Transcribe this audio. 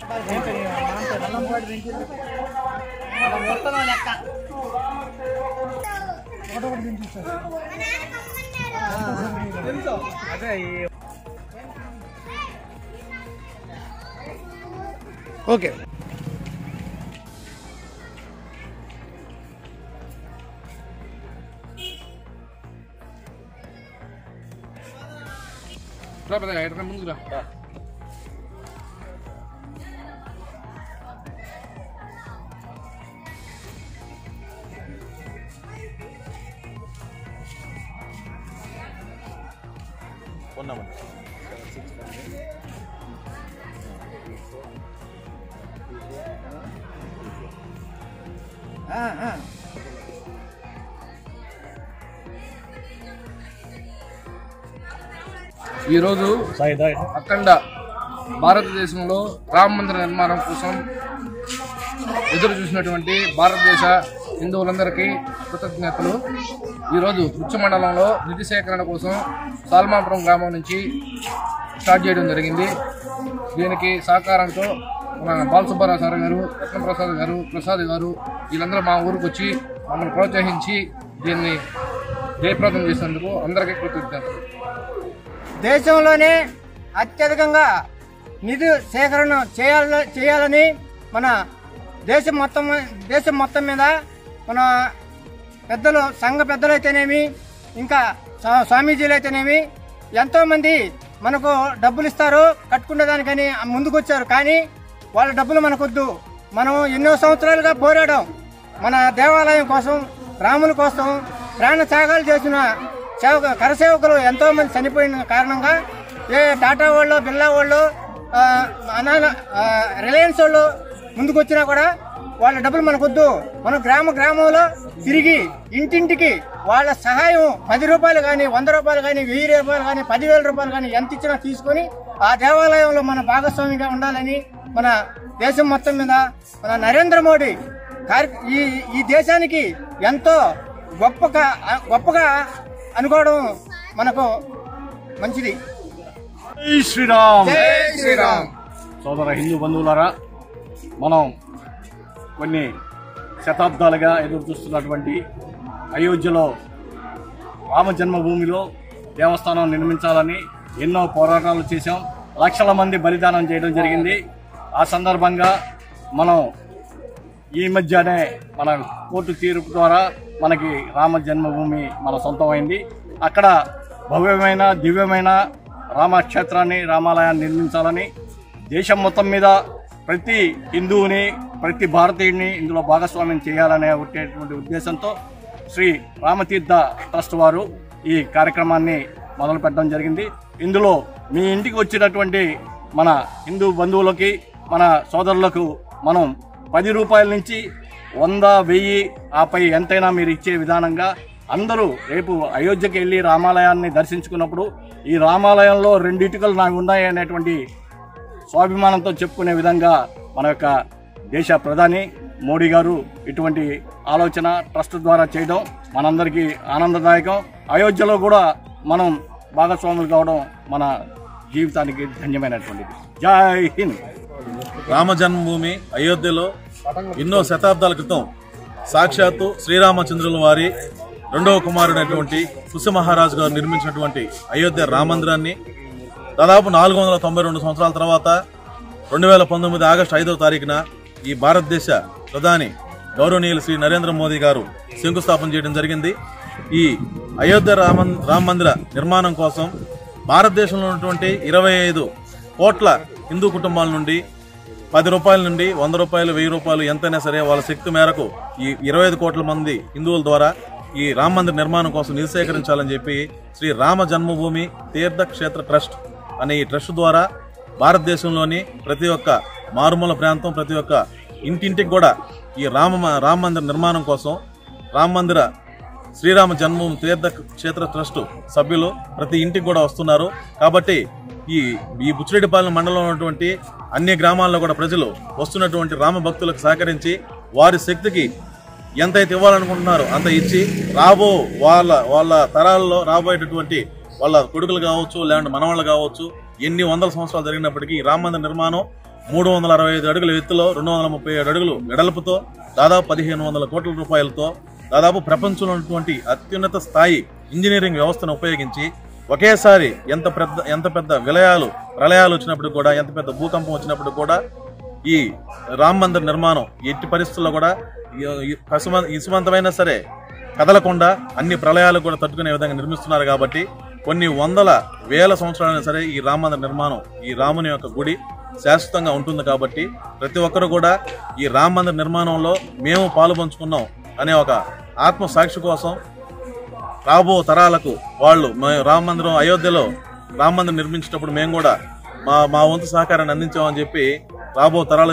okay రా పెద్ద ఎక్కడ ముందుకు రా ఈరోజు అఖండ భారతదేశంలో రామ మందిర నిర్మాణం కోసం ఎదురు చూసినటువంటి భారతదేశ హిందువులందరికీ కృతజ్ఞతలు ఈరోజు ఉచ్చ మండలంలో నిధి సేకరణ కోసం సాల్మాపురం గ్రామం నుంచి స్టార్ట్ చేయడం జరిగింది దీనికి సహకారంతో మన బాలసుబ్బారావు సార్ గారు రత్నప్రసాద్ గారు ప్రసాద్ గారు వీళ్ళందరూ మా ఊరికి వచ్చి మమ్మల్ని ప్రోత్సహించి దీన్ని జయప్రదం చేసినందుకు అందరికీ కృతజ్ఞతలు దేశంలోనే అత్యధికంగా నిధి సేకరణ చేయాల చేయాలని మన దేశం మొత్తం దేశం మొత్తం మీద మన పెద్దలు సంఘ పెద్దలైతేనేమి ఇంకా స్వా- స్వామీజీలు అయితేనేమి ఎంతోమంది మనకు డబ్బులు ఇస్తారు కట్టుకునే దానికని ముందుకు వచ్చారు కానీ వాళ్ళ డబ్బులు మనకొద్దు మనం ఎన్నో సంవత్సరాలుగా పోరాడాం మన దేవాలయం కోసం రాముల కోసం ప్రాణ త్యాగాలు చేసిన సేవక కరసేవకులు ఎంతో మంది చనిపోయిన కారణంగా ఏ టాటా వాళ్ళు బిర్లా వాళ్ళు ఆ, అనాల ఆ, రిలయన్స్ వాళ్ళు ముందుకు వచ్చినా కూడా వాళ్ళ డబ్బులు మనకొద్దు మనం గ్రామ గ్రామంలో తిరిగి ఇంటింటికి వాళ్ళ సహాయం పది రూపాయలు కానీ వంద రూపాయలు కానీ వెయ్యి రూపాయలు కానీ పదివేల రూపాయలు కానీ ఎంత ఇచ్చినా తీసుకొని ఆ దేవాలయంలో మన భాగస్వామిగా ఉండాలని మన దేశం మొత్తం మీద మన నరేంద్ర మోడీ కార్య- ఈ ఈ దేశానికి ఎంతో గొప్పగా గొప్పగా అనుకోవడం మనకు మంచిది జై శ్రీరామ్ జై శ్రీరామ్ సోదర హిందూ బంధువులారా మనం కొన్ని శతాబ్దాలుగా ఎదురు చూస్తున్నటువంటి అయోధ్యలో రామ జన్మభూమిలో దేవస్థానం నిర్మించాలని ఎన్నో పోరాటాలు చేశాం లక్షల మంది బలిదానం చేయడం జరిగింది ఆ సందర్భంగా మనం ఈ మధ్యనే మన కోర్టు తీర్పు ద్వారా మనకి రామ జన్మభూమి మన సొంతమైంది అక్కడ భవ్యమైన దివ్యమైన రామక్షేత్రాన్ని రామాలయాన్ని నిర్మించాలని దేశం మొత్తం మీద ప్రతి హిందువుని ప్రతి భారతీయుడిని ఇందులో భాగస్వామ్యం చేయాలనే ఉండేటువంటి ఉద్దేశంతో శ్రీ రామతీర్థ ట్రస్ట్ వారు ఈ కార్యక్రమాన్ని మొదలు పెట్టడం జరిగింది ఇందులో మీ ఇంటికి వచ్చినటువంటి మన హిందూ బంధువులకి మన సోదరులకు మనం పది రూపాయల నుంచి వంద వెయ్యి ఆపై ఎంతైనా మీరు ఇచ్చే విధానంగా అందరూ రేపు అయోధ్యకి వెళ్ళి రామాలయాన్ని దర్శించుకున్నప్పుడు ఈ రామాలయంలో రెండు ఇటుకలు నాకు ఉన్నాయి అనేటువంటి స్వాభిమానంతో చెప్పుకునే విధంగా మన యొక్క దేశ ప్రధాని మోడీ గారు ఇటువంటి ఆలోచన ట్రస్ట్ ద్వారా చేయడం మనందరికీ ఆనందదాయకం అయోధ్యలో కూడా మనం భాగస్వాములు కావడం మన జీవితానికి ధన్యమైనటువంటిది జై హింద్ రామ జన్మభూమి అయోధ్యలో ఎన్నో శతాబ్దాల క్రితం సాక్షాత్తు శ్రీరామచంద్రుల వారి రెండవ కుమారుడైనటువంటి కుశ మహారాజు గారు నిర్మించినటువంటి అయోధ్య రామ మందిరాన్ని దాదాపు నాలుగు వందల తొంభై రెండు సంవత్సరాల తర్వాత రెండు వేల పంతొమ్మిది ఆగస్టు ఐదవ తారీఖున ఈ భారతదేశ ప్రధాని గౌరవనీయులు శ్రీ నరేంద్ర మోదీ గారు శంకుస్థాపన చేయడం జరిగింది ఈ అయోధ్య రామ రామ మందిర నిర్మాణం కోసం భారతదేశంలో ఉన్నటువంటి ఇరవై ఐదు కోట్ల హిందూ కుటుంబాల నుండి పది రూపాయల నుండి వంద రూపాయలు వెయ్యి రూపాయలు ఎంతైనా సరే వాళ్ళ శక్తి మేరకు ఈ ఇరవై ఐదు కోట్ల మంది హిందువుల ద్వారా ఈ రామ మందిర నిర్మాణం కోసం నిధి సేకరించాలని చెప్పి శ్రీ రామ జన్మభూమి తీర్థ క్షేత్ర ట్రస్ట్ అనే ఈ ట్రస్ట్ ద్వారా భారతదేశంలోని ప్రతి ఒక్క మారుమూల ప్రాంతం ప్రతి ఒక్క ఇంటింటికి కూడా ఈ రామ రామ మందిర నిర్మాణం కోసం రామ మందిర శ్రీరామ జన్మభూమి తీర్థ క్షేత్ర ట్రస్ట్ సభ్యులు ప్రతి ఇంటికి కూడా వస్తున్నారు కాబట్టి ఈ ఈ బుచ్చిరెడ్డిపాలెం మండలంలో ఉన్నటువంటి అన్ని గ్రామాల్లో కూడా ప్రజలు వస్తున్నటువంటి రామ భక్తులకు సహకరించి వారి శక్తికి ఎంతైతే ఇవ్వాలనుకుంటున్నారో అంత ఇచ్చి రాబో వాళ్ళ వాళ్ళ తరాల్లో రాబోయేటటువంటి వాళ్ళ కొడుకులు కావచ్చు లేదంటే మనవాళ్ళు కావచ్చు ఎన్ని వందల సంవత్సరాలు జరిగినప్పటికీ ఈ రామ మందిర నిర్మాణం మూడు వందల అరవై ఐదు అడుగుల ఎత్తులో రెండు వందల ముప్పై ఏడు అడుగులు వెడల్పుతో దాదాపు పదిహేను వందల కోట్ల రూపాయలతో దాదాపు ప్రపంచంలో ఉన్నటువంటి అత్యున్నత స్థాయి ఇంజనీరింగ్ వ్యవస్థను ఉపయోగించి ఒకేసారి ఎంత పెద్ద ఎంత పెద్ద విలయాలు ప్రళయాలు వచ్చినప్పుడు కూడా ఎంత పెద్ద భూకంపం వచ్చినప్పుడు కూడా ఈ రామ్ మందిర్ నిర్మాణం ఎట్టి పరిస్థితుల్లో కూడా ఈ- ఈ పసుమ ఇసుమంతమైనా సరే కదలకుండా అన్ని ప్రళయాలు కూడా తట్టుకునే విధంగా నిర్మిస్తున్నారు కాబట్టి కొన్ని వందల వేల సంవత్సరాలైనా సరే ఈ రామ మందిర నిర్మాణం ఈ రాముని యొక్క గుడి శాశ్వతంగా ఉంటుంది కాబట్టి ప్రతి ఒక్కరు కూడా ఈ రామ మందిర నిర్మాణంలో మేము పాలు పంచుకున్నాం అనే ఒక ఆత్మ సాక్షి కోసం రాబో తరాలకు వాళ్ళు మే- రామ మందిరం అయోధ్యలో రామ మందిరం నిర్మించేటప్పుడు మేము కూడా మా మా వంతు సహకారాన్ని అందించామని చెప్పి రాబో తరాలకు